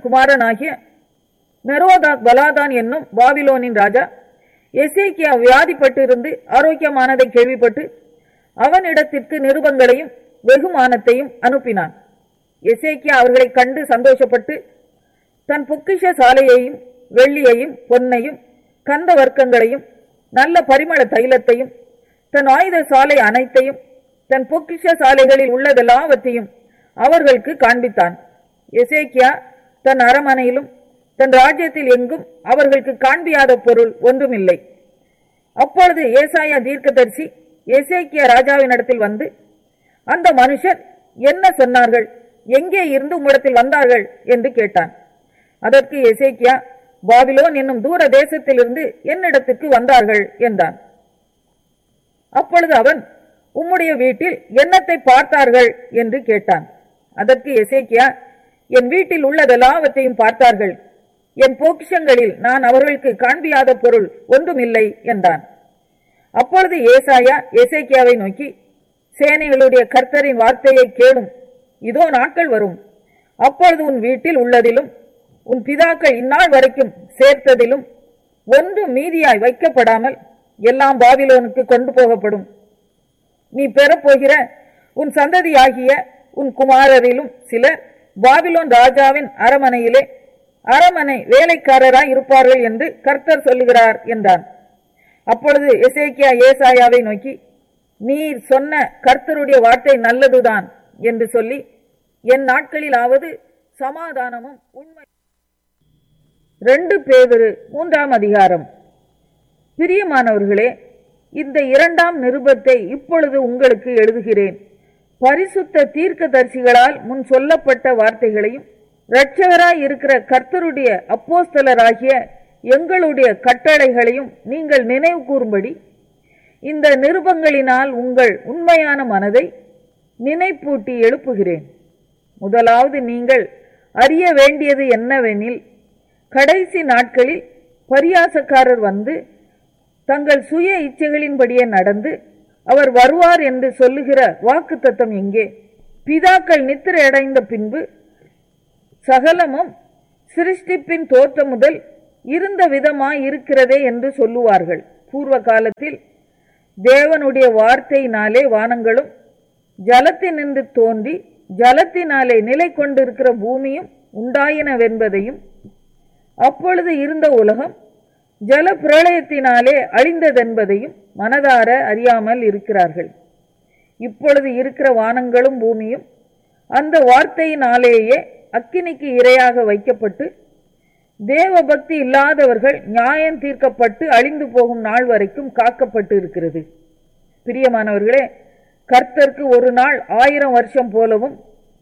குமாரனாகிய மெரோதாக் பலாதான் என்னும் பாபிலோனின் ராஜா எசேக்கியா வியாதிப்பட்டு இருந்து ஆரோக்கியமானதை கேள்விப்பட்டு அவனிடத்திற்கு நிருபங்களையும் வெகுமானத்தையும் அனுப்பினான் எசேக்கியா அவர்களைக் கண்டு சந்தோஷப்பட்டு தன் பொக்கிஷ சாலையையும் வெள்ளியையும் பொன்னையும் கந்த வர்க்கங்களையும் நல்ல பரிமள தைலத்தையும் தன் ஆயுத சாலை அனைத்தையும் தன் பொக்கிஷ சாலைகளில் உள்ளதெல்லாவற்றையும் அவர்களுக்கு காண்பித்தான் எசேக்கியா தன் அரமனையிலும் தன் ராஜ்யத்தில் எங்கும் அவர்களுக்கு காண்பியாத பொருள் ஒன்றுமில்லை அப்பொழுது ஏசாயா தீர்க்கதரிசி எசேக்கியா ராஜாவினிடத்தில் வந்து அந்த மனுஷர் என்ன சொன்னார்கள் எங்கே இருந்து உம்மிடத்தில் வந்தார்கள் என்று கேட்டான் அதற்கு எசேக்கியா பாபிலோன் என்னும் தூர தேசத்திலிருந்து என்னிடத்திற்கு வந்தார்கள் என்றான் அப்பொழுது அவன் உம்முடைய வீட்டில் என்னத்தை பார்த்தார்கள் என்று கேட்டான் அதற்கு எசேக்கியா என் வீட்டில் உள்ளதெல்லாவற்றையும் பார்த்தார்கள் என் பொக்கிஷங்களில் நான் அவர்களுக்கு காண்பியாத பொருள் ஒன்றுமில்லை என்றான் அப்பொழுது ஏசாயா எசேக்கியாவை நோக்கி சேனைகளுடைய கர்த்தரின் வார்த்தையை கேளும் இதோ நாட்கள் வரும் அப்பொழுது உன் வீட்டில் உள்ளதிலும் உன் பிதாக்கள் இந்நாள் வரைக்கும் சேர்த்ததிலும் ஒன்று மீதியாய் வைக்கப்படாமல் எல்லாம் பாபிலோனுக்கு கொண்டு போகப்படும் நீ பெறப்போகிற உன் சந்ததியாகிய உன் குமாரரிலும் சிலர் பாபிலோன் ராஜாவின் அரமனையிலே அரமனை வேலைக்காரராய் இருப்பார்கள் என்று கர்த்தர் சொல்லுகிறார் என்றான் அப்பொழுது எசேக்கியா ஏசாயாவை நோக்கி நீர் சொன்ன கர்த்தருடைய வார்த்தை நல்லதுதான் என்று சொல்லி என் நாட்களிலாவது சமாதானமும் உண்மை ரெண்டு பேதிரு மூன்றாம் அதிகாரம் பிரியமானவர்களே இந்த இரண்டாம் நிருபத்தை இப்பொழுது உங்களுக்கு எழுதுகிறேன் பரிசுத்த தீர்க்கதரிசிகளால் முன் சொல்லப்பட்ட வார்த்தைகளையும் இரட்சகராய் இருக்கிற கர்த்தருடைய அப்போஸ்தலராகிய எங்களுடைய கட்டளைகளையும் நீங்கள் நினைவு கூறும்படி இந்த நிருபங்களினால் உங்கள் உண்மையான மனதை நினைப்பூட்டி எழுப்புகிறேன் முதலாவது நீங்கள் அறிய வேண்டியது என்னவெனில் கடைசி நாட்களில் பரியாசக்காரர் வந்து தங்கள் சுய இச்சைகளின்படியே நடந்து அவர் வருவார் என்று சொல்லுகிற வாக்குத்தத்தம் எங்கே பிதாக்கள் நித்திரை அடைந்த பின்பு சகலமும் சிருஷ்டிப்பின் தோற்றம் முதல் இருந்த விதமாய் இருக்கிறதே என்று சொல்லுவார்கள் பூர்வ காலத்தில் தேவனுடைய வார்த்தையினாலே வானங்களும் ஜலத்தினின்று தோன்றி ஜலத்தினாலே நிலை கொண்டிருக்கிற பூமியும் உண்டாயினவென்பதையும் அப்பொழுது இருந்த உலகம் ஜல பிரளயத்தினாலே அழிந்ததென்பதையும் மனதார அறியாமல் இருக்கிறார்கள் இப்பொழுது இருக்கிற வானங்களும் பூமியும் அந்த வார்த்தையினாலேயே அக்கினிக்கு இரையாக வைக்கப்பட்டு தேவ பக்தி இல்லாதவர்கள் நியாயம் தீர்க்கப்பட்டு அழிந்து போகும் நாள் வரைக்கும் காக்கப்பட்டு இருக்கிறது பிரியமானவர்களே கர்த்தருக்கு ஒரு நாள் ஆயிரம் வருஷம் போலவும்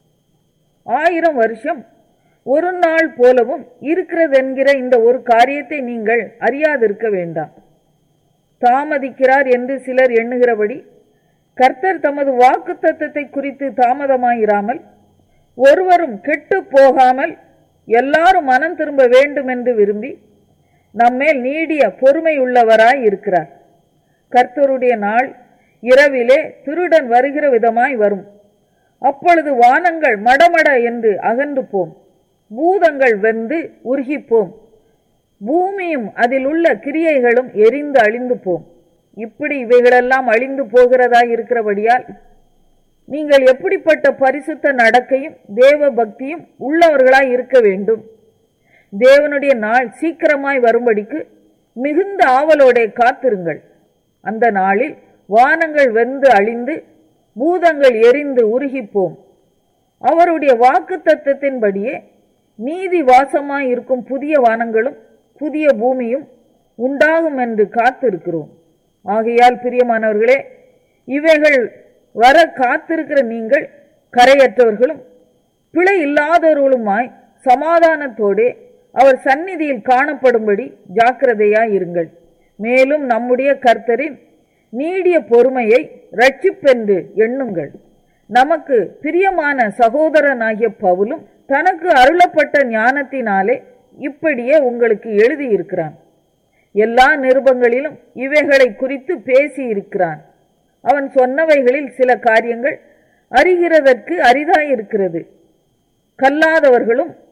ஆயிரம் வருஷம் ஒரு நாள் போலவும் இருக்கிறது என்கிற இந்த ஒரு காரியத்தை நீங்கள் அறியாதிருக்க வேண்டாம் தாமதிக்கிறார் என்று சிலர் எண்ணுகிறபடி கர்த்தர் தமது வாக்கு தத்தத்தை குறித்து தாமதமாயிராமல் ஒருவரும் கெட்டு போகாமல் எல்லாரும் மனம் திரும்ப வேண்டும் என்று விரும்பி நம்மேல் நீடிய பொறுமை உள்ளவராய் இருக்கிறார் கர்த்தருடைய நாள் இரவிலே திருடன் வருகிற விதமாய் வரும் அப்பொழுது வானங்கள் மடமட என்று அகன்று போம் பூதங்கள் வெந்து உருகிப்போம் பூமியும் அதில் உள்ள கிரியைகளும் எரிந்து அழிந்து போம் இப்படி இவைகளெல்லாம் அழிந்து போகிறதா இருக்கிறபடியால் நீங்கள் எப்படிப்பட்ட பரிசுத்த நடக்கையும் தேவ பக்தியும் உள்ளவர்களாய் இருக்க வேண்டும் தேவனுடைய நாள் சீக்கிரமாய் வரும்படிக்கு மிகுந்த ஆவலோடே காத்திருங்கள் அந்த நாளில் வானங்கள் வெந்து அழிந்து பூதங்கள் எரிந்து உருகிப்போம் அவருடைய வாக்கு தத்தத்தின்படியே நீதி வாசமாய் இருக்கும் புதிய வானங்களும் புதிய பூமியும் உண்டாகும் என்று காத்திருக்கிறோம் ஆகையால் பிரியமானவர்களே இவைகள் வர காத்திருக்கிற நீங்கள் கரையற்றவர்களும் பிழை இல்லாதவர்களுமாய் சமாதானத்தோடே அவர் சந்நிதியில் காணப்படும்படி ஜாக்கிரதையாய் இருங்கள் மேலும் நம்முடைய கர்த்தரின் நீடிய பொறுமையை ரட்சிப்பென்று எண்ணுங்கள் நமக்கு பிரியமான சகோதரனாகிய பவுலும் தனக்கு அருளப்பட்ட ஞானத்தினாலே இப்படியே உங்களுக்கு எழுதியிருக்கிறான் எல்லா நிருபங்களிலும் இவைகளை குறித்து பேசியிருக்கிறான் அவன் சொன்னவைகளில் சில காரியங்கள் அறிகிறதற்கு அரிதாயிருக்கிறது கல்லாதவர்களும்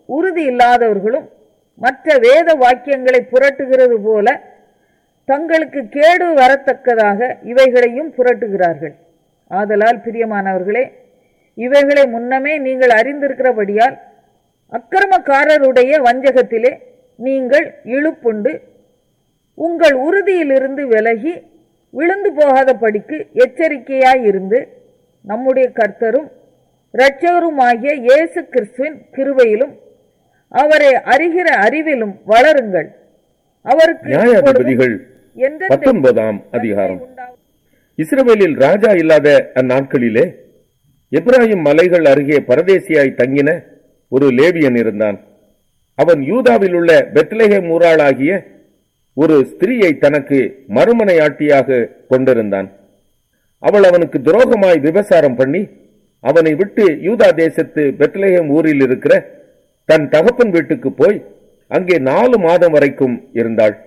உறுதி இல்லாதவர்களும் மற்ற வேத வாக்கியங்களை புரட்டுகிறது போல தங்களுக்கு கேடு வரத்தக்கதாக இவைகளையும் புரட்டுகிறார்கள் ஆதலால் பிரியமானவர்களே இவைகளை முன்னமே நீங்கள் அறிந்திருக்கிறபடியால் அக்கிரமக்காரருடைய வஞ்சகத்திலே நீங்கள் இழுப்புண்டு உங்கள் உறுதியிலிருந்து விலகி விழுந்து போகாதபடிக்கு எச்சரிக்கையாயிருந்து நம்முடைய கர்த்தரும் இரட்சகருமாகிய இயேசு கிறிஸ்துவின் கிருபையிலும் அவரை அறிகிற அறிவிலும் வளருங்கள் அவருக்கு நியாயாதிபதிகள் என்றென்றைக்கும் பத்தொன்பதாம் அதிகாரம் உண்டாகும். இஸ்ரவேலில் ராஜா இல்லாத அந்நாட்களிலே எப்ராஹிம் மலைகள் அருகே பரதேசியாய் தங்கின ஒரு லேவியன் இருந்தான் அவன் யூதாவில் உள்ள பெத்லெஹேம் ஊராளாகிய ஒரு ஸ்திரீயை தனக்கு மறுமனையாட்டியாக கொண்டிருந்தான் அவள் அவனுக்கு துரோகமாய் விபசாரம் பண்ணி அவனை விட்டு யூதா தேசத்து பெத்லெஹேம் ஊரில் இருக்கிற தன் தகப்பன் வீட்டுக்கு போய் அங்கே நாலு மாதம் வரைக்கும் இருந்தாள்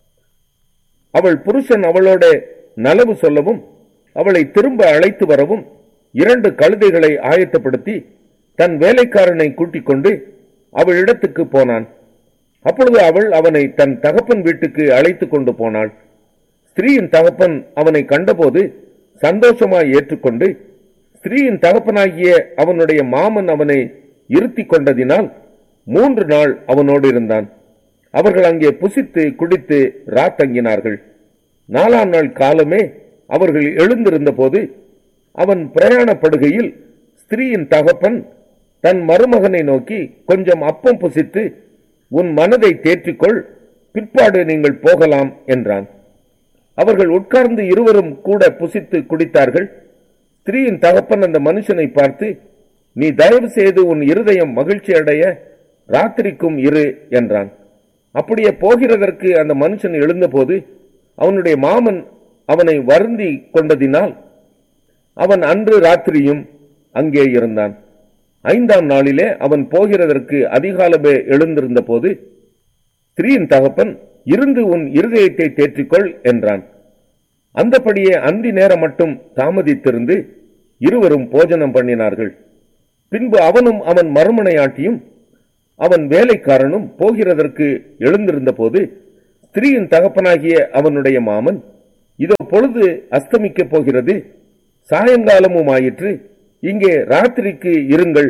அவள் புருஷன் அவளோட நலவு சொல்லவும் அவளை திரும்ப அழைத்து வரவும் இரண்டு கழுதைகளை ஆயத்தப்படுத்தி தன் வேலைக்காரனை கூட்டிக் கொண்டு அவளிடத்துக்கு போனான் அப்பொழுது அவள் அவனை தன் தகப்பன் வீட்டுக்கு அழைத்து கொண்டு போனாள் ஸ்திரீயின் தகப்பன் அவனை கண்டபோது சந்தோஷமாய் ஏற்றுக்கொண்டு ஸ்திரீயின் தகப்பனாகிய அவனுடைய மாமன் அவனை இருத்திக் கொண்டதினால் மூன்று நாள் அவனோடு இருந்தான் அவர்கள் அங்கே புசித்து குடித்து ராத்தங்கினார்கள் நாலாம் நாள் காலமே அவர்கள் எழுந்திருந்த போது அவன் பிரயாணப்படுகையில் ஸ்திரீயின் தகப்பன் தன் மருமகனை நோக்கி கொஞ்சம் அப்பம் புசித்து உன் மனதை தேற்றிக்கொள் பிற்பாடு நீங்கள் போகலாம் என்றான் அவர்கள் உட்கார்ந்து இருவரும் கூட புசித்து குடித்தார்கள் ஸ்திரீயின் தகப்பன் அந்த மனுஷனை பார்த்து நீ தயவு செய்து உன் இருதயம் மகிழ்ச்சி அடைய ராத்திரிக்கும் இரு என்றான் அப்படியே போகிறதற்கு அந்த மனுஷன் எழுந்தபோது அவனுடைய மாமன் அவனை வருந்தி கொண்டதினால் அவன் அன்று ராத்திரியும் அங்கே இருந்தான் ஐந்தாம் நாளிலே அவன் போகிறதற்கு அதிகாலமே எழுந்திருந்த போது ஸ்திரீயின் தகப்பன் இருந்து உன் இருதயத்தை தேற்றிக்கொள் என்றான் அந்தபடியே அந்தி நேரம் மட்டும் தாமதித்திருந்து இருவரும் போஜனம் பண்ணினார்கள் பின்பு அவனும் அவன் மறுமனையாட்டியும் அவன் வேலைக்காரனும் போகிறதற்கு எழுந்திருந்த போது ஸ்திரீயின் தகப்பனாகிய அவனுடைய மாமன் இதோ பொழுது அஸ்தமிக்கப் போகிறது சாயங்காலமும் ஆயிற்று இங்கே ராத்திரிக்கு இருங்கள்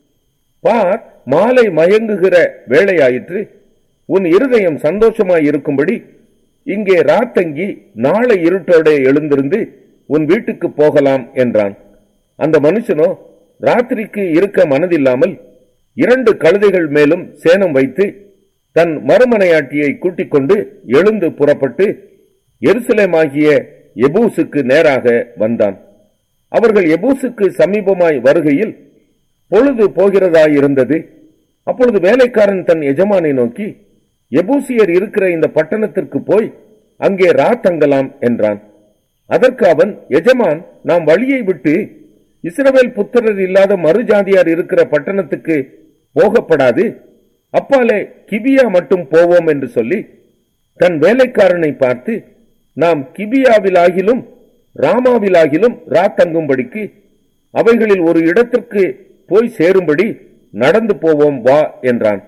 பார் மாலை மயங்குகிற வேளையாயிற்று உன் இருதயம் சந்தோஷமாய் இருக்கும்படி இங்கே ராத்தங்கி நாளை இருட்டோட எழுந்திருந்து உன் வீட்டுக்கு போகலாம் என்றான் அந்த மனுஷனோ ராத்திரிக்கு இருக்க மனதில்லாமல் இரண்டு கழுதைகள் மேலும் சேணம் வைத்து தன் மறுமனையாட்டியை கூட்டிக் கொண்டு எழுந்து புறப்பட்டு எருசலேமாகிய எபூசுக்கு நேராக வந்தான் அவர்கள் எபூசுக்கு சமீபமாய் வருகையில் பொழுது போகிறதாயிருந்தது அப்பொழுது வேலைக்காரன் தன் எஜமானை நோக்கி எபூசியர் இருக்கிற இந்த பட்டணத்திற்கு போய் அங்கே ராத்தங்கலாம் என்றான் அதற்கு அவன் எஜமான் நாம் வழியை விட்டு இஸ்ரவேல் புத்திரர் இல்லாத மறுஜாதியார் இருக்கிற பட்டணத்துக்கு போகப்படாது அப்பாலே கிபியா மட்டும் போவோம் என்று சொல்லி தன் வேலைக்காரனை பார்த்து நாம் கிபியாவிலாகிலும் ராமாவிலாகிலும் ராத்தங்கும்படிக்கு அவைகளில் ஒரு இடத்திற்கு போய் சேரும்படி நடந்து போவோம் வா என்றான்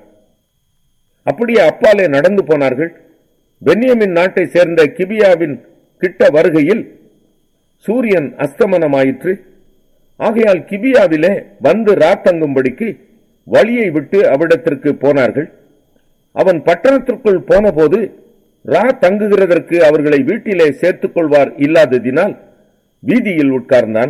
அப்படியே அப்பாலே நடந்து போனார்கள் பென்யமின் நாட்டை சேர்ந்த கிபியாவின் கிட்ட வருகையில் சூரியன் அஸ்தமனமாயிற்று ஆகையால் கிபியாவிலே வந்து ராத்தங்கும்படிக்கு வழியை விட்டு அவ்விடத்திற்கு போனார்கள் அவன் பட்டணத்திற்குள் போனபோது ரா தங்குகிறதற்கு அவர்களை வீட்டிலே சேர்த்துக் கொள்வார் இல்லாததினால் வீதியில் உட்கார்ந்தான்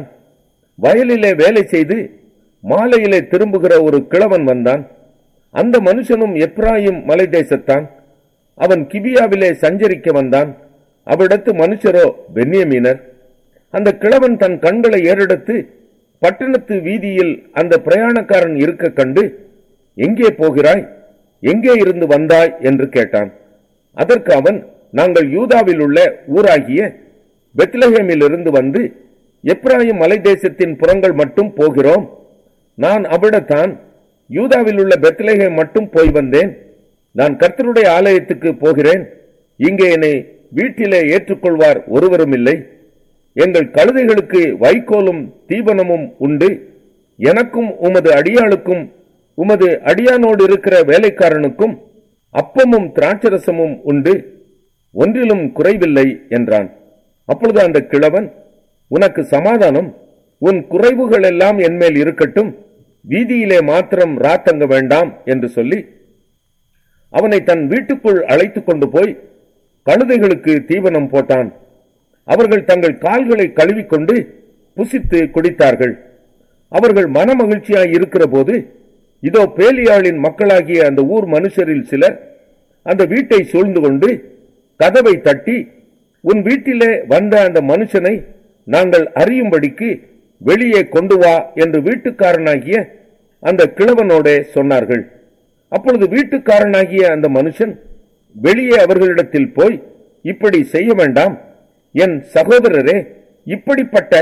வயலிலே வேலை செய்து மாலையிலே திரும்புகிற ஒரு கிழவன் வந்தான் அந்த மனுஷனும் எப்ராயிம் மலை தேசத்தான் அவன் கிபியாவிலே சஞ்சரிக்க வந்தான் அவ்விடத்து மனுஷரோ பென்யமீனர் அந்த கிழவன் தன் கண்களை ஏறெடுத்து பட்டணத்து வீதியில் அந்த பிரயாணக்காரன் இருக்க கண்டு எங்கே போகிறாய் எங்கே இருந்து வந்தாய் என்று கேட்டான் அதற்கு அவன் நாங்கள் யூதாவில் உள்ள ஊராகிய பெத்லஹேமிலிருந்து வந்து எப்ராயிம் மலை தேசத்தின் புறங்கள் மட்டும் போகிறோம் நான் அவ்விடத்தான் யூதாவில் உள்ள பெத்லஹேம் மட்டும் போய் வந்தேன் நான் கர்த்தருடைய ஆலயத்துக்கு போகிறேன் இங்கே என்னை வீட்டிலே ஏற்றுக்கொள்வார் ஒருவரும் இல்லை எங்கள் கழுதைகளுக்கு வைக்கோலும் தீபனமும் உண்டு எனக்கும் உமது அடியாளுக்கும் உமது அடியானோடு இருக்கிற வேலைக்காரனுக்கும் அப்பமும் திராட்சரசமும் உண்டு ஒன்றிலும் குறைவில்லை என்றான் அப்பொழுது அந்த கிழவன் உனக்கு சமாதானம் உன் குறைவுகள் எல்லாம் என்மேல் இருக்கட்டும் வீதியிலே மாத்திரம் ராத்தங்க வேண்டாம் என்று சொல்லி அவனை தன் வீட்டுக்குள் அழைத்துக் கொண்டு போய் கழுதைகளுக்கு தீவனம் போட்டான் அவர்கள் தங்கள் கால்களை கழுவிக்கொண்டு புசித்து குடித்தார்கள் அவர்கள் மனமகிழ்ச்சியாய் இருக்கிற போது இதோ பேலியாளின் மக்களாகிய அந்த ஊர் மனுஷரில் சிலர் அந்த வீட்டை சூழ்ந்து கொண்டு கதவை தட்டி உன் வீட்டிலே வந்த அந்த மனுஷனை நாங்கள் அறியும்படிக்கு வெளியே கொண்டு வா என்று வீட்டுக்காரனாகிய அந்த கிழவனோடே சொன்னார்கள் அப்பொழுது வீட்டுக்காரனாகிய அந்த மனுஷன் வெளியே அவர்களிடத்தில் போய் இப்படி செய்ய வேண்டாம் என் சகோதரரே இப்படிப்பட்ட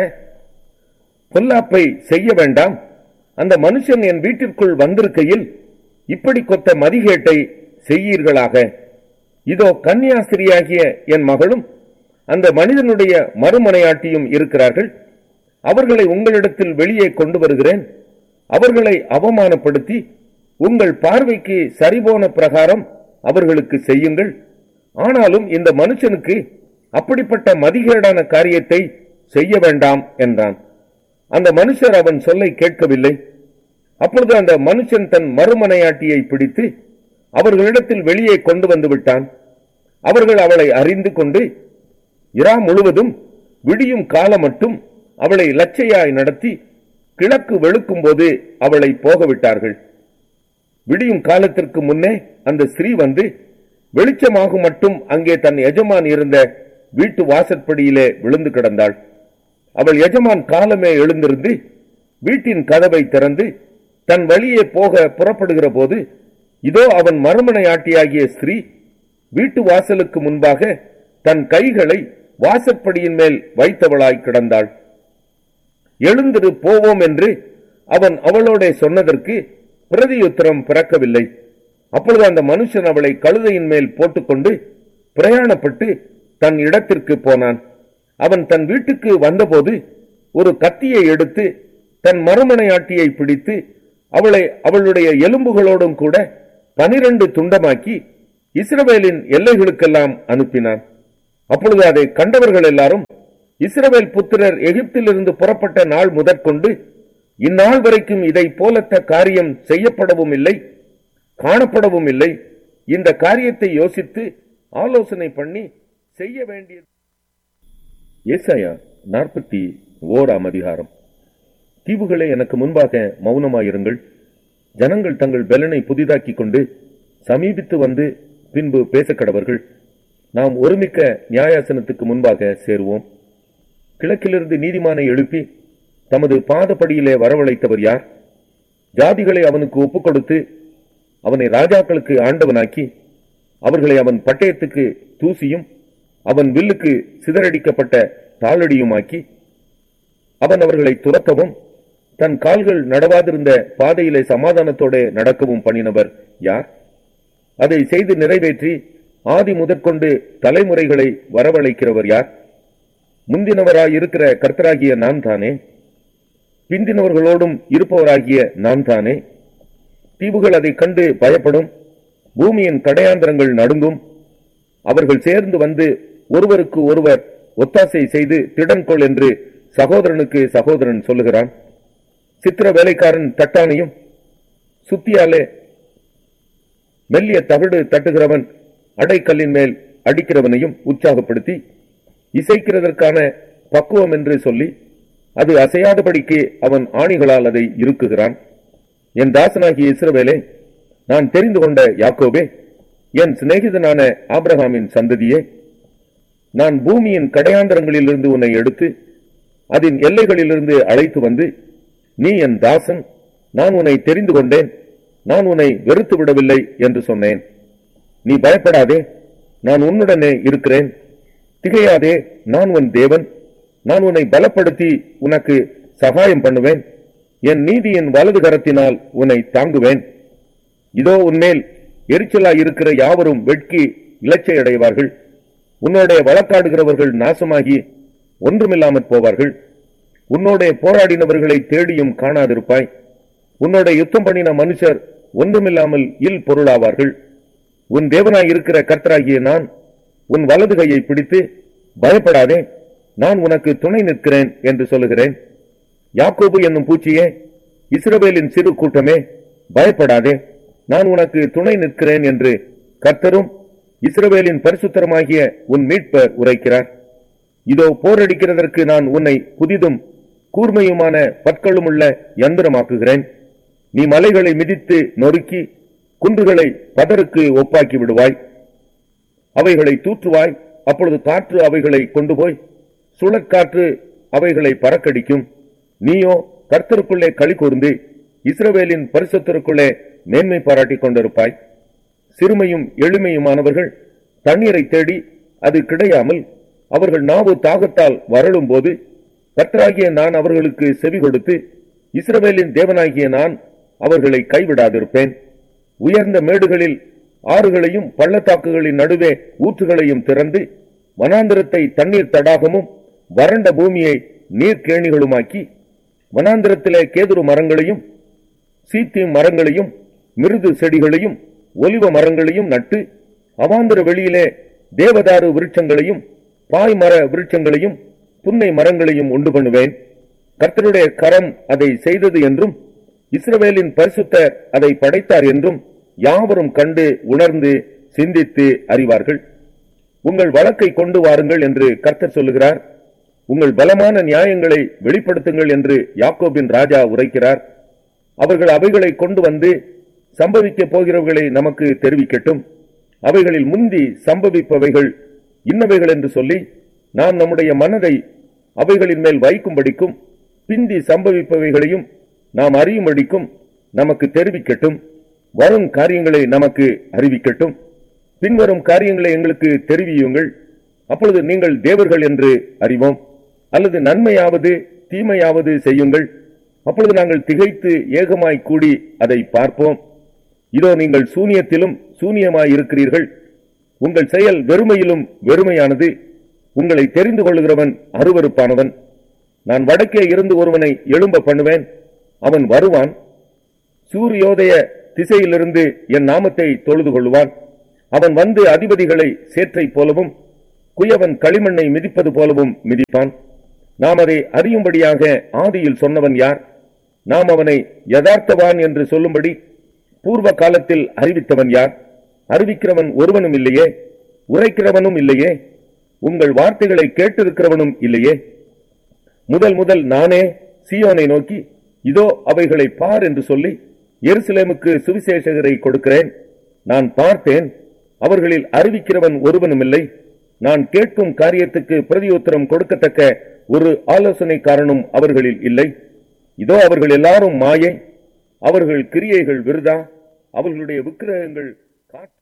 பொல்லாப்பை செய்ய வேண்டாம் அந்த மனுஷன் என் வீட்டிற்குள் வந்திருக்கையில் இப்படி கொத்த மதிகேட்டை செய்யீர்களாக இதோ கன்னியாஸ்திரியாகிய என் மகளும் அந்த மனிதனுடைய மறுமனையாட்டியும் இருக்கிறார்கள் அவர்களை உங்களிடத்தில் வெளியே கொண்டு வருகிறேன் அவர்களை அவமானப்படுத்தி உங்கள் பார்வைக்கு சரிபோன பிரகாரம் அவர்களுக்கு செய்யுங்கள் ஆனாலும் இந்த மனுஷனுக்கு அப்படிப்பட்ட மதிகேடான காரியத்தை செய்ய வேண்டாம் என்றான் அந்த மனுஷர் அவன் சொல்லை கேட்கவில்லை அப்பொழுது அந்த மனுஷன் தன் மறுமனையாட்டியை பிடித்து அவர்களிடத்தில் வெளியே கொண்டு வந்து விட்டான் அவர்கள் அவளை அறிந்து கொண்டு இரா முழுவதும் விடியும் காலம் மட்டும் அவளை லட்சையாய் நடத்தி கிழக்கு வெளுக்கும் போது அவளை போக விட்டார்கள் விடியும் காலத்திற்கு முன்னே அந்த ஸ்திரீ வந்து வெளிச்சமாகும் மட்டும் அங்கே தன் எஜமான் இருந்த வீட்டு வாசற்படியிலே விழுந்து கிடந்தாள் அவள் எஜமான் காலமே எழுந்திருந்து வீட்டின் கதவை திறந்து தன் வழியே போக புறப்படுகிற போது இதோ அவன் மறுமனையாட்டியாகிய ஸ்திரீ வீட்டு வாசலுக்கு முன்பாக தன் கைகளை வாசற்படியின் மேல் வைத்தவளாய் கிடந்தாள் எழுந்திரு போவோம் என்று அவன் அவளோட சொன்னதற்கு பிரதியுத்தரம் பிறக்கவில்லை அப்பொழுது அந்த மனுஷன் அவளை கழுதையின் மேல் போட்டுக்கொண்டு பிரயாணப்பட்டு தன் இடத்திற்கு போனான் அவன் தன் வீட்டுக்கு வந்தபோது ஒரு கத்தியை எடுத்து தன் மறுமனையாட்டியை பிடித்து அவளை அவளுடைய எலும்புகளோடும் கூட பனிரெண்டு துண்டமாக்கி இஸ்ரவேலின் எல்லைகளுக்கெல்லாம் அனுப்பினான் அப்பொழுது அதை கண்டவர்கள் எல்லாரும் இஸ்ரவேல் புத்திரர் எகிப்திலிருந்து புறப்பட்ட நாள் முதற்கொண்டு இந்நாள் வரைக்கும் இதை போலத்த காரியம் செய்யப்படவும் இல்லை காணப்படவும் இல்லை இந்த காரியத்தை யோசித்து ஆலோசனை பண்ணி செய்ய வேண்டியது ஏசாயா நாற்பத்தி ஓராம் அதிகாரம் தீவுகளே எனக்கு முன்பாக மௌனமாயிருங்கள் ஜனங்கள் தங்கள் பலனை புதிதாக்கிக் கொண்டு சமீபித்து வந்து பின்பு பேசக்கடவர்கள் நாம் ஒருமிக்க நியாயாசனத்துக்கு முன்பாக சேருவோம் கிழக்கிலிருந்து நீதிமானை எழுப்பி தமது பாதப்படியிலே வரவழைத்தவர் யார் ஜாதிகளை அவனுக்கு ஒப்புக் கொடுத்து அவனை ராஜாக்களுக்கு ஆண்டவனாக்கி அவர்களை அவன் பட்டயத்துக்கு தூசியும் அவன் வில்லுக்கு சிதறடிக்கப்பட்ட தாளடியுமாக்கி அவன் அவர்களை துரத்தவும் தன் கால்கள் நடவாதிருந்த பாதையிலே சமாதானத்தோட நடக்கவும் பண்ணினவர் யார் அதை செய்து நிறைவேற்றி ஆதி முதற்கொண்டு தலைமுறைகளை வரவழைக்கிறவர் யார் முந்தினவராயிருக்கிற கர்த்தராகிய நான் தானே பிந்தினவர்களோடும் இருப்பவராகிய நான் தானே தீவுகள் அதை கண்டு பயப்படும் பூமியின் கடையாந்திரங்கள் நடுங்கும் அவர்கள் சேர்ந்து வந்து ஒருவருக்கு ஒருவர் ஒத்தாசை செய்து திடன்கொள் என்று சகோதரனுக்கு சகோதரன் சொல்லுகிறான் சித்திர வேலைக்காரன் தட்டானையும் சுத்தியாலே மெல்லிய தகடு தட்டுகிறவன் அடைக்கல்லின் மேல் அடிக்கிறவனையும் உற்சாகப்படுத்தி இசைக்கிறதற்கான பக்குவம் என்று சொல்லி அது அசையாதபடிக்கு அவன் ஆணிகளால் அதை இருக்குகிறான் என் தாசனாகிய இஸ்ரவேலே நான் தெரிந்து கொண்ட யாக்கோபே என் சிநேகிதனான ஆபிரகாமின் சந்ததியே நான் பூமியின் கடையாந்தரங்களிலிருந்து உன்னை எடுத்து அதன் எல்லைகளிலிருந்து அழைத்து வந்து நீ என் தாசன் நான் உன்னை தெரிந்து கொண்டேன் நான் உன்னை வெறுத்து விடவில்லை என்று சொன்னேன் நீ பயப்படாதே நான் உன்னுடனே இருக்கிறேன் திகையாதே நான் உன் தேவன் நான் உன்னை பலப்படுத்தி உனக்கு சகாயம் பண்ணுவேன் என் நீதியின் வலது கரத்தினால் உன்னை தாங்குவேன் இதோ உன்மேல் எரிச்சலாய் இருக்கிற யாவரும் வெட்கி இலச்சை அடைவார்கள் உன்னோட வழக்காடுகிறவர்கள் நாசமாகி ஒன்றுமில்லாமற் போவார்கள் உன்னோட போராடினவர்களை தேடியும் காணாதிருப்பாய் உன்னோட யுத்தம் பண்ணின மனுஷர் ஒன்றுமில்லாமல் இல் பொருளாவார்கள் உன் தேவனாய் இருக்கிற கர்த்தராகிய நான் உன் வலது கையை பிடித்து பயப்படாதே நான் உனக்கு துணை நிற்கிறேன் என்று சொல்லுகிறேன் யாக்கோபு என்னும் பூச்சியே இஸ்ரவேலின் சிறு கூட்டமே பயப்படாதே நான் உனக்கு துணை நிற்கிறேன் என்று கர்த்தரும் இஸ்ரவேலின் பரிசுத்தரமாகிய உன் மீட்பர் உரைக்கிறார் இதோ போரடிக்கிறதற்கு நான் உன்னை புதிதும் கூர்மையுமான பற்களுமுள்ள யந்திரமாக்குகிறேன் நீ மலைகளை மிதித்து நொறுக்கி குன்றுகளை பதருக்கு ஒப்பாக்கி விடுவாய் அவைகளை தூற்றுவாய் அப்பொழுது காற்று அவைகளை கொண்டு போய் சுழற்காற்று அவைகளை பறக்கடிக்கும் நீயோ கர்த்தருக்குள்ளே களி கூர்ந்து இஸ்ரவேலின் பரிசுத்தருக்குள்ளே மேன்மை பாராட்டிக் கொண்டிருப்பாய் சிறுமையும் எளிமையுமானவர்கள் தண்ணீரை தேடி அது கிடையாமல் அவர்கள் நாவு தாகத்தால் வரலும் போது கர்த்தராகிய நான் அவர்களுக்கு செவி கொடுத்து இஸ்ரவேலின் தேவனாகிய நான் அவர்களை கைவிடாதிருப்பேன் உயர்ந்த மேடுகளில் ஆறுகளையும் பள்ளத்தாக்குகளின் நடுவே ஊற்றுகளையும் திறந்து வனாந்திரத்தை தண்ணீர் தடாகமும் வறண்ட பூமியை நீர்க்கேணிகளுமாக்கி வனாந்திரத்திலே கேதுரு மரங்களையும் சீத்திம் மரங்களையும் மிருது செடிகளையும் ஒலிவ மரங்களையும் நட்டு அவாந்திர வெளியிலே தேவதாரு விருட்சங்களையும் பாய்மர விருட்சங்களையும் புன்னை மரங்களையும் உண்டு பண்ணுவேன் கர்த்தருடைய கரம் அதை செய்தது என்றும் இஸ்ரவேலின் பரிசுத்தர் அதை படைத்தார் என்றும் யாவரும் கண்டு உணர்ந்து சிந்தித்து அறிவார்கள் உங்கள் வழக்கை கொண்டு வாருங்கள் என்று கர்த்தர் சொல்லுகிறார் உங்கள் பலமான நியாயங்களை வெளிப்படுத்துங்கள் என்று யாக்கோபின் ராஜா உரைக்கிறார் அவர்கள் அவைகளை கொண்டு வந்து சம்பவிக்கப் போகிறவர்களை நமக்கு தெரிவிக்கட்டும் அவைகளில் முந்தி சம்பவிப்பவைகள் இன்னவைகள் என்று சொல்லி நாம் நம்முடைய மனதை அவைகளின் மேல் வைக்கும்படிக்கும் பிந்தி சம்பவிப்பவைகளையும் நாம் அறியும்படிக்கும் நமக்கு தெரிவிக்கட்டும் வரும் காரியங்களை நமக்கு அறிவிக்கட்டும் பின்வரும் காரியங்களை எங்களுக்கு தெரிவியுங்கள் அப்பொழுது நீங்கள் தேவர்கள் என்று அறிவோம் அல்லது நன்மையாவது தீமையாவது செய்யுங்கள் அப்பொழுது நாங்கள் திகைத்து ஏகமாய் கூடி அதை பார்ப்போம் இதோ நீங்கள் சூனியத்திலும் சூனியமாய் இருக்கிறீர்கள் உங்கள் செயல் வெறுமையிலும் வெறுமையானது உங்களை தெரிந்து கொள்கிறவன் அருவருப்பானவன் நான் வடக்கே இருந்து ஒருவனை எழும்ப பண்ணுவேன் அவன் வருவான் சூரியோதய திசையிலிருந்து என் நாமத்தை தொழுது கொள்வான் அவன் வந்து அதிபதிகளை சேற்றைப் போலவும் குயவன் களிமண்ணை மிதிப்பது போலவும் மிதிப்பான் நாம் அதை அறியும்படியாக ஆதியில் சொன்னவன் யார் நாம் அவனை யதார்த்தவான் என்று சொல்லும்படி பூர்வ காலத்தில் அறிவித்தவன் யார் அறிவிக்கிறவன் ஒருவனும் இல்லையே உரைக்கிறவனும் இல்லையே உங்கள் வார்த்தைகளை கேட்டிருக்கிறவனும் இல்லையே முதல் முதல் நானே சீயோனை நோக்கி இதோ அவைகளை பார் என்று சொல்லி எருசலேமுக்கு சுவிசேஷகரை கொடுக்கிறேன் நான் பார்த்தேன் அவர்களில் அறிவிக்கிறவன் ஒருவனும் இல்லை நான் கேட்கும் காரியத்துக்கு பிரதியுத்தரம் கொடுக்கத்தக்க ஒரு ஆலோசனைக்காரனும் அவர்களில் இல்லை இதோ அவர்கள் எல்லாரும் மாயை அவர்கள் கிரியைகள் விருதா அவர்களுடைய விக்கிரகங்கள் காட்டு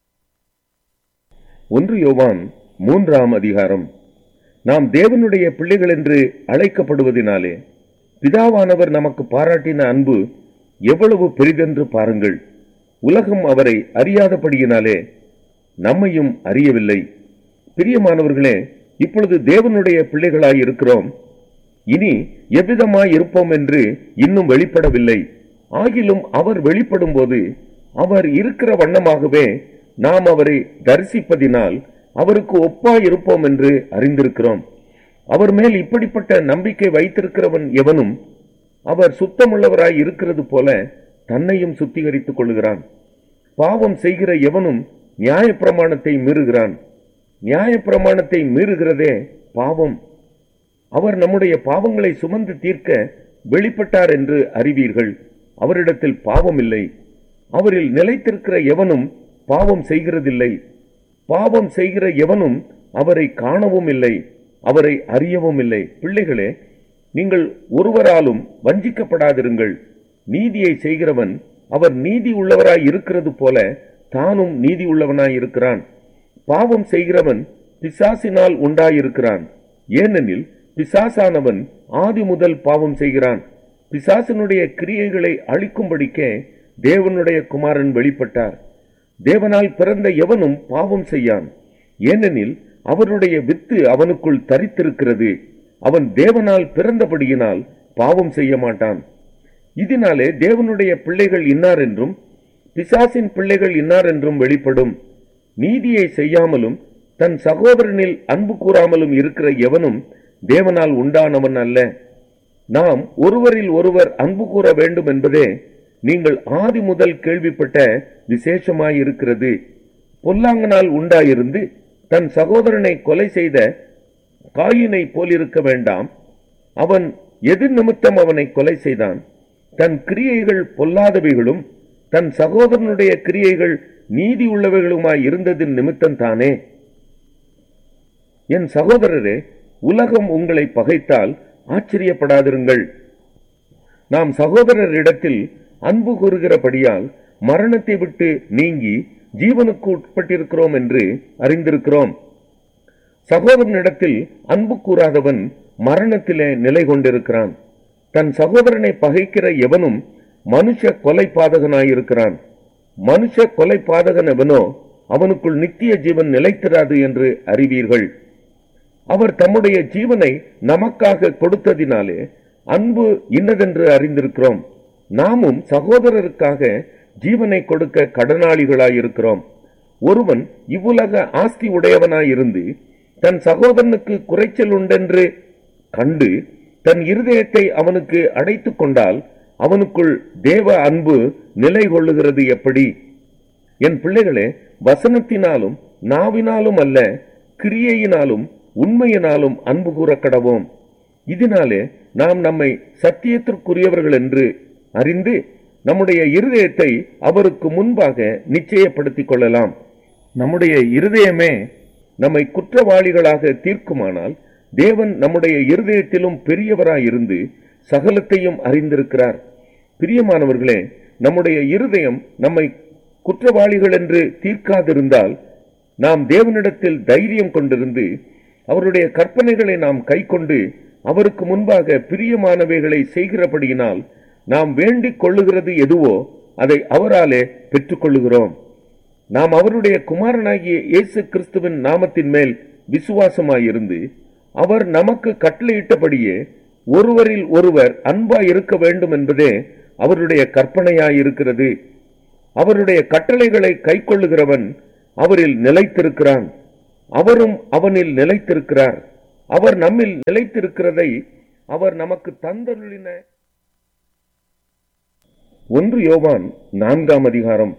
ஒன்று யோவான் மூன்றாம் அதிகாரம் நாம் தேவனுடைய பிள்ளைகள் என்று அழைக்கப்படுவதினாலே பிதாவானவர் நமக்கு பாராட்டின அன்பு எவ்வளவு பெரிதென்று பாருங்கள் உலகம் அவரை அறியாதபடியினாலே நம்மையும் அறியவில்லை பிரியமானவர்களே இப்பொழுது தேவனுடைய பிள்ளைகளாய் இருக்கிறோம் இனி எவ்விதமாய் இருப்போம் என்று இன்னும் வெளிப்படவில்லை ஆகிலும் அவர் வெளிப்படும் போது அவர் இருக்கிற வண்ணமாகவே நாம் அவரை தரிசிப்பதினால் அவருக்கு ஒப்பாய் இருப்போம் என்று அறிந்திருக்கிறோம் அவர் மேல் இப்படிப்பட்ட நம்பிக்கை வைத்திருக்கிறவன் எவனும் அவர் சுத்தமுள்ளவராய் இருக்கிறது போல தன்னையும் சுத்திகரித்துக் கொள்கிறான் பாவம் செய்கிற எவனும் நியாயப்பிரமாணத்தை மீறுகிறான் நியாயப்பிரமாணத்தை மீறுகிறதே பாவம் அவர் நம்முடைய பாவங்களை சுமந்து தீர்க்க வெளிப்பட்டார் என்று அறிவீர்கள் அவரிடத்தில் பாவம் இல்லை அவரில் நிலைத்திருக்கிற எவனும் பாவம் செய்கிறதில்லை பாவம் செய்கிற எவனும் அவரை காணவும் இல்லை அவரை அறியவும் இல்லை பிள்ளைகளே நீங்கள் ஒருவராலும் வஞ்சிக்கப்படாதிருங்கள் நீதியை செய்கிறவன் அவர் நீதி உள்ளவராய் இருக்கிறது போல தானும் நீதி உள்ளவனாய் இருக்கிறான் பாவம் செய்கிறவன் பிசாசினால் உண்டாயிருக்கிறான் ஏனெனில் பிசாசானவன் ஆதி முதல் பாவம் செய்கிறான் பிசாசனுடைய கிரியைகளை அழிக்கும்படிக்கே தேவனுடைய குமாரன் வெளிப்பட்டார் தேவனால் பிறந்த எவனும் பாவம் செய்யான் ஏனெனில் அவருடைய வித்து அவனுக்குள் தரித்திருக்கிறது அவன் தேவனால் பிறந்தபடியினால் பாவம் செய்ய மாட்டான் இதனாலே தேவனுடைய பிள்ளைகள் இன்னார் என்றும் பிசாசின் பிள்ளைகள் இன்னார் என்றும் வெளிப்படும் நீதியை செய்யாமலும் தன் சகோதரனில் அன்பு கூறாமலும் இருக்கிற எவனும் தேவனால் உண்டானவன் அல்ல நாம் ஒருவரில் ஒருவர் அன்பு கூற வேண்டும் என்பதே நீங்கள் ஆதி முதல் கேள்விப்பட்ட விசேஷமாயிருக்கிறது பொல்லாங்கனால் உண்டாயிருந்து தன் சகோதரனை கொலை செய்த காயினை போலிருக்க வேண்டாம் அவன் எது நிமித்தம் அவனை கொலை செய்தான் தன் கிரியைகள் பொல்லாதவைகளும் தன் சகோதரனுடைய கிரியைகள் நீதி உள்ளவைகளுமாய் இருந்ததின் நிமித்தம் தானே என் சகோதரரே உலகம் உங்களை பகைத்தால் ஆச்சரியப்படாதிருங்கள் நாம் சகோதரரிடத்தில் அன்பு கூறுகிறபடியால் மரணத்தை விட்டு நீங்கி ஜீவனுக்கு உட்பட்டிருக்கிறோம் என்று அறிந்திருக்கிறோம் சகோதரனிடத்தில் அன்பு கூறாதவன் மரணத்திலே நிலை கொண்டிருக்கிறான் தன் சகோதரனை பகைக்கிற எவனும் மனுஷ கொலை பாதகனாயிருக்கிறான் மனுஷ கொலை பாதகன் எவனோ அவனுக்குள் நித்திய ஜீவன் நிலைத்திராது என்று அறிவீர்கள் அவர் தம்முடைய ஜீவனை நமக்காக கொடுத்ததினாலே அன்பு இன்னதென்று அறிந்திருக்கிறோம் நாமும் சகோதரருக்காக ஜீவனை கொடுக்க கடனாளிகளாயிருக்கிறோம் ஒருவன் இவ்வுலக ஆஸ்தி உடையவனாயிருந்து தன் சகோதரனுக்கு குறைச்சல் உண்டென்று கண்டு தன் இருதயத்தை அவனுக்கு அடைத்துக் கொண்டால் அவனுக்குள் தேவ அன்பு நிலை கொள்ளுகிறது எப்படி என் பிள்ளைகளே வசனத்தினாலும் நாவினாலும் அல்ல கிரியையினாலும் உண்மையினாலும் அன்பு கூற கடவோம் இதனாலே நாம் நம்மை சத்தியத்திற்குரியவர்கள் என்று அறிந்து நம்முடைய இருதயத்தை அவருக்கு முன்பாக நிச்சயப்படுத்திக் கொள்ளலாம் நம்முடைய இருதயமே நம்மை குற்றவாளிகளாக தீர்க்குமானால் தேவன் நம்முடைய இருதயத்திலும் பெரியவராயிருந்து சகலத்தையும் அறிந்திருக்கிறார் பிரியமானவர்களே நம்முடைய இருதயம் நம்மை குற்றவாளிகள் என்று தீர்க்காதிருந்தால் நாம் தேவனிடத்தில் தைரியம் கொண்டிருந்து அவருடைய கற்பனைகளை நாம் கைக்கொண்டு அவருக்கு முன்பாக பிரியமானவைகளை செய்கிறபடியினால் நாம் வேண்டிக் கொள்ளுகிறது எதுவோ அதை அவராலே பெற்றுக்கொள்ளுகிறோம் நாம் அவருடைய குமாரனாகிய இயேசு கிறிஸ்துவின் நாமத்தின் மேல் விசுவாசமாயிருந்து அவர் நமக்கு கட்டளையிட்டபடியே ஒருவரில் ஒருவர் அன்பாய் இருக்க வேண்டும் என்பதே அவருடைய கற்பனையாயிருக்கிறது அவருடைய கட்டளைகளை கைக்கொள்ளுகிறவன் அவரில் நிலைத்திருக்கிறான் அவரும் அவனில் நிலைத்திருக்கிறார் அவர் நம்மில் நிலைத்திருக்கிறதை அவர் நமக்கு தந்தருளின ஒன்று யோவான் நான்காம் அதிகாரம்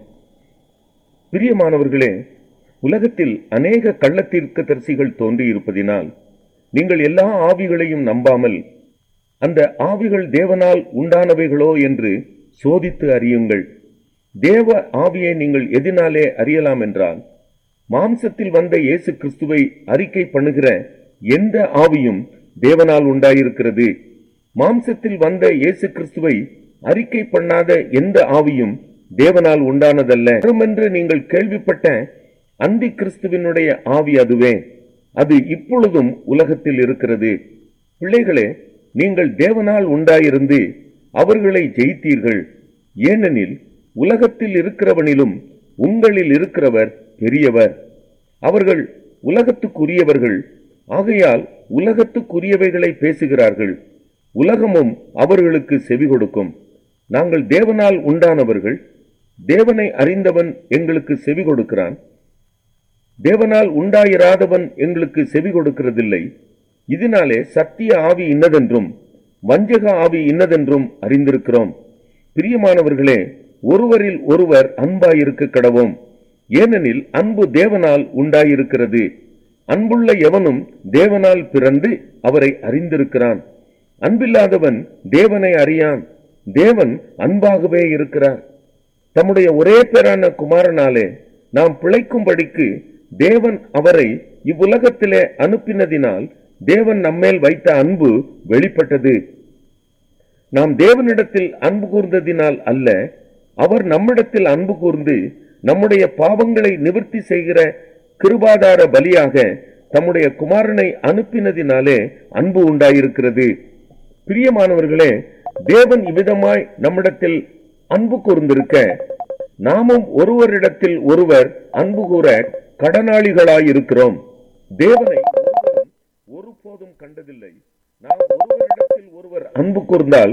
பிரியமானவர்களே உலகத்தில் அநேக கள்ளத்தீர்க்க தரிசிகள் தோன்றியிருப்பதினால் நீங்கள் எல்லா ஆவிகளையும் நம்பாமல் அந்த ஆவிகள் தேவனால் உண்டானவைகளோ என்று சோதித்து அறியுங்கள் தேவ ஆவியை நீங்கள் எதினாலே அறியலாம் என்றால் மாம்சத்தில் வந்த இயேசு கிறிஸ்துவை அறிக்கை பண்ணுகிற எந்த ஆவியும் தேவனால் உண்டாயிருக்கிறது மாம்சத்தில் வந்த இயேசு கிறிஸ்துவை அறிக்கை பண்ணாத எந்த ஆவியும் தேவனால் உண்டானதல்ல என்று நீங்கள் கேள்விப்பட்ட அந்தி கிறிஸ்துவினுடைய ஆவி அதுவே அது இப்பொழுதும் உலகத்தில் இருக்கிறது பிள்ளைகளே நீங்கள் தேவனால் உண்டாயிருந்து அவர்களை ஜெயித்தீர்கள் ஏனெனில் உலகத்தில் இருக்கிறவனிலும் உங்களில் இருக்கிறவர் பெரியவர் அவர்கள் உலகத்துக்குரியவர்கள் ஆகையால் உலகத்துக்குரியவைகளை பேசுகிறார்கள் உலகமும் அவர்களுக்கு செவி கொடுக்கும் நாங்கள் தேவனால் உண்டானவர்கள் தேவனை அறிந்தவன் எங்களுக்கு செவி கொடுக்கிறான் தேவனால் உண்டாயிராதவன் எங்களுக்கு செவி கொடுக்கிறதில்லை இதனாலே சத்திய ஆவி இன்னதென்றும் வஞ்சக ஆவி இன்னதென்றும் அறிந்திருக்கிறோம் பிரியமானவர்களே ஒருவரில் ஒருவர் அன்பாயிருக்க கடவோம் ஏனெனில் அன்பு தேவனால் உண்டாயிருக்கிறது அன்புள்ள எவனும் தேவனால் பிறந்து அவரை அறிந்திருக்கிறான் அன்பில்லாதவன் தேவனை அறியான் தேவன் அன்பாகவே இருக்கிறார் தம்முடைய ஒரே பேரான குமாரனாலே நாம் பிழைக்கும்படிக்கு தேவன் அவரை இவ்வுலகத்திலே அனுப்பினதினால் தேவன் நம்மேல் வைத்த அன்பு வெளிப்பட்டது நாம் தேவனிடத்தில் அன்பு கூர்ந்ததினால் அல்ல அவர் நம்மிடத்தில் அன்பு கூர்ந்து நம்முடைய பாவங்களை நிவர்த்தி செய்கிற கிருபாதார பலியாக தம்முடைய குமாரனை அனுப்பினதினாலே அன்பு உண்டாயிருக்கிறது பிரியமானவர்களே தேவன் இவ்விதமாய் நம்மிடத்தில் அன்பு கூர்ந்திருக்க நாமும் ஒருவரிடத்தில் ஒருவர் அன்பு கூற கடனாளிகளாயிருக்கிறோம் தேவனை ஒருவரும் ஒருபோதும் கண்டதில்லை நாம் ஒருவரிடத்தில் ஒருவர் அன்பு கூர்ந்தால்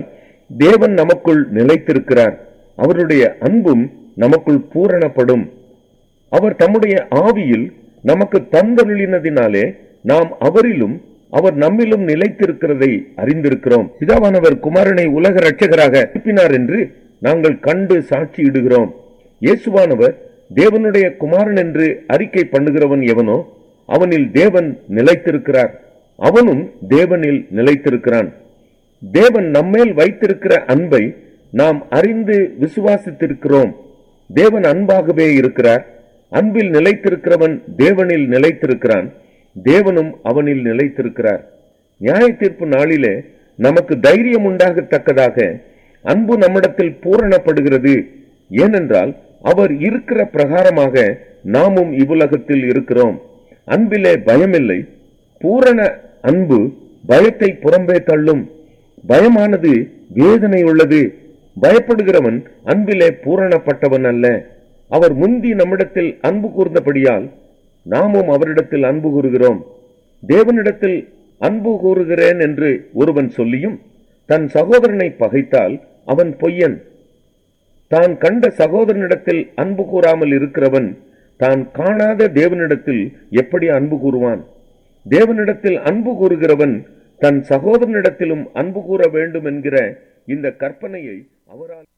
தேவன் நமக்குள் நிலைத்திருக்கிறார் அவருடைய அன்பும் நமக்குள் பூரணப்படும் அவர் தம்முடைய ஆவியில் நமக்கு தந்தருளினதினாலே நாம் அவரிலும் அவர் நம்மிலும் நிலைத்திருக்கிறதை அறிந்திருக்கிறோம் பிதாவானவர் குமாரனை உலக இரட்சகராக அனுப்பினார் என்று நாங்கள் கண்டு சாட்சியிடுகிறோம் இயேசுவானவர் தேவனுடைய குமாரன் என்று அறிக்கை பண்ணுகிறவன் எவனோ அவனில் தேவன் நிலைத்திருக்கிறார் அவனும் தேவனில் நிலைத்திருக்கிறான் தேவன் நம்மேல் வைத்திருக்கிற அன்பை நாம் அறிந்து விசுவாசித்திருக்கிறோம் தேவன் அன்பாகவே இருக்கிறார் அன்பில் நிலைத்திருக்கிறவன் தேவனில் நிலைத்திருக்கிறான் தேவனும் அவனில் நிலைத்திருக்கிறார் நியாய தீர்ப்பு நாளிலே நமக்கு தைரியம் உண்டாகத்தக்கதாக அன்பு நம்மிடத்தில் பூரணப்படுகிறது ஏனென்றால் அவர் இருக்கிற பிரகாரமாக நாமும் இவ்வுலகத்தில் இருக்கிறோம் அன்பிலே பயமில்லை பூரண அன்பு பயத்தை புறம்பே தள்ளும் பயமானது வேதனை உள்ளது பயப்படுகிறவன் அன்பிலே பூரணப்பட்டவன் அல்ல அவர் முந்தி நம்மிடத்தில் அன்பு கூர்ந்தபடியால் நாமும் அவரிடத்தில் அன்பு கூறுகிறோம் தேவனிடத்தில் அன்பு கூறுகிறேன் என்று ஒருவன் சொல்லியும் தன் சகோதரனை பகைத்தால் அவன் பொய்யன் தான் கண்ட சகோதரனிடத்தில் அன்பு கூறாமல் இருக்கிறவன் தான் காணாத தேவனிடத்தில் எப்படி அன்பு கூறுவான் தேவனிடத்தில் அன்பு கூறுகிறவன் தன் சகோதரனிடத்திலும் அன்பு கூற வேண்டும் என்கிற இந்த கற்பனையை அவரால்